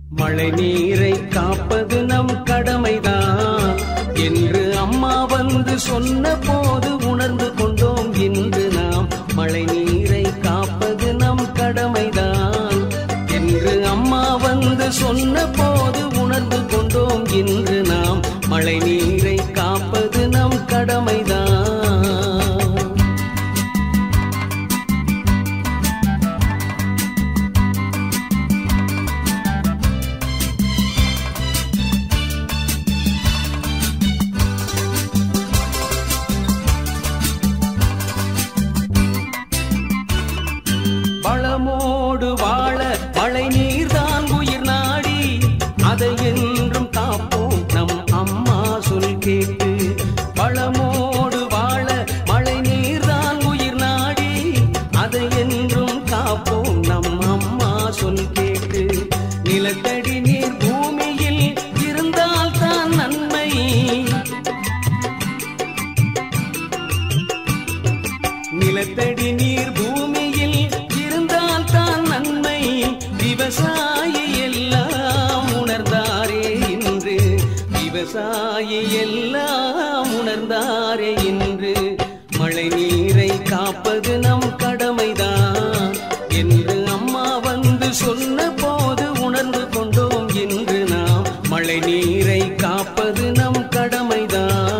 மழை நீரை காப்பது நம் கடமைதான் என்று அம்மா வந்து சொன்ன போது உணர்ந்து கொண்டோம் இன்று நாம் மழை நீரை காப்பது நம் கடமைதான் என்று அம்மா வந்து சொன்ன போது உணர்ந்து கொண்டோம் இன்று நாம் மழை நீரை காப்பது நம் கடமைதான் வளமோடு வாழ மழை நீர்தான் உயிர் நாடி அதை என்றும் காப்போம் நம் அம்மா சொல் கேட்டு வளமோடு வாழ மழை நீர்தான் உயிர் நாடி அதை என்றும் காப்போம் நம் அம்மா சொல் கேட்டு நிலத்தடி நீர் பூமியில் இருந்தால் தான் நன்மை நிலத்தடி நீர் பூமியில் இருந்தால் தான் நன்மை விவசாயி எல்லாம் உணர்ந்தாரே இன்று விவசாயி எல்லாம் உணர்ந்தாரே இன்று மழை நீரை காப்பது நம் கடமைதான் என்று அம்மா வந்து சொன்ன போது உணர்ந்து கொண்டோம் இன்று நாம் மழை நீரை காப்பது நம் கடமைதான்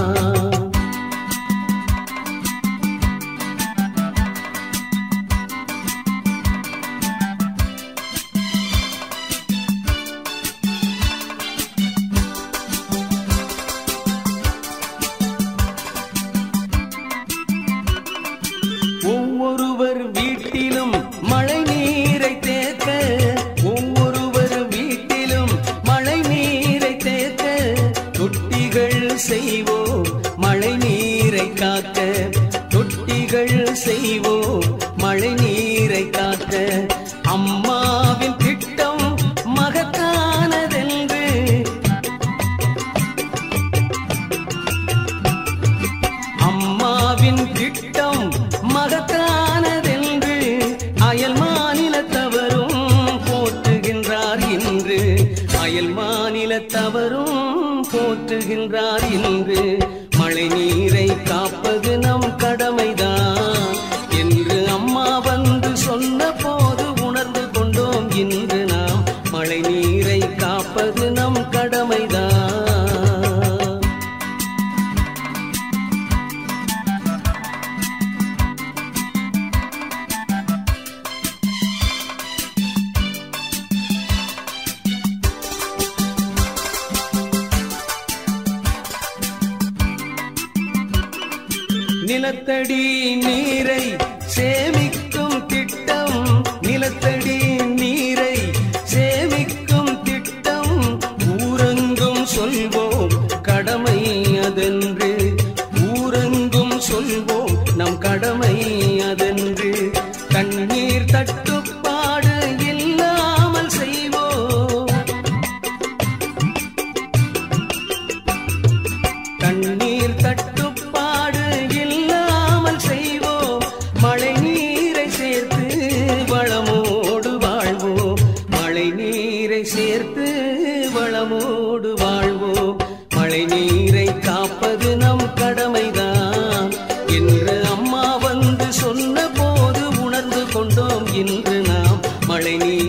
ஒவ்வொருவர் வீட்டிலும் மழை நீரை தேக்க ஒவ்வொருவர் வீட்டிலும் மழை நீரை தேக்க தொட்டிகள் செய்வோம் மழை நீரை காக்க தொட்டிகள் செய்வோம் மழை நீரை காக்க அம்மாவின் திட்டம் மகத்தானதென்று அம்மாவின் திட்டம் மகத்தானதென்று அயல் மாநிலத்தவரும் போற்றுகின்றார் இன்று அயல் மாநிலத்தவரும் போற்றுகின்றார் இன்று மழை நீரை காப்பது நம் கடமைதான் என்று அம்மா வந்து சொன்ன போது உணர்ந்து கொண்டோம் இன்று நாம் மழை நீரை காப்பது நம் கடமைதான் நிலத்தடி நீரை சேமிக்கும் திட்டம் நிலத்தடி நீரை சேமிக்கும் திட்டம் ஊரெங்கும் சொல்வோம் கடமை அதென்று ஊரெங்கும் சொல்வோம் நம் கடமை அதென்று தண்ணீர் தட்டுப்பாடு இல்லாமல் செய்வோம் தண்ணீர் தட்டுப்பாடு இல்லாமல் செய்வோம் மழை நீரை சேர்த்து வளமோடு வாழ்வோம் மழை நீரை சேர்த்து வளமோடு வாழ்வோம் மழை நீரை காப்பது நம் கடமைதான் என்று அம்மா வந்து சொன்ன போது உணர்ந்து கொண்டோம் இன்று நாம் மழை நீர்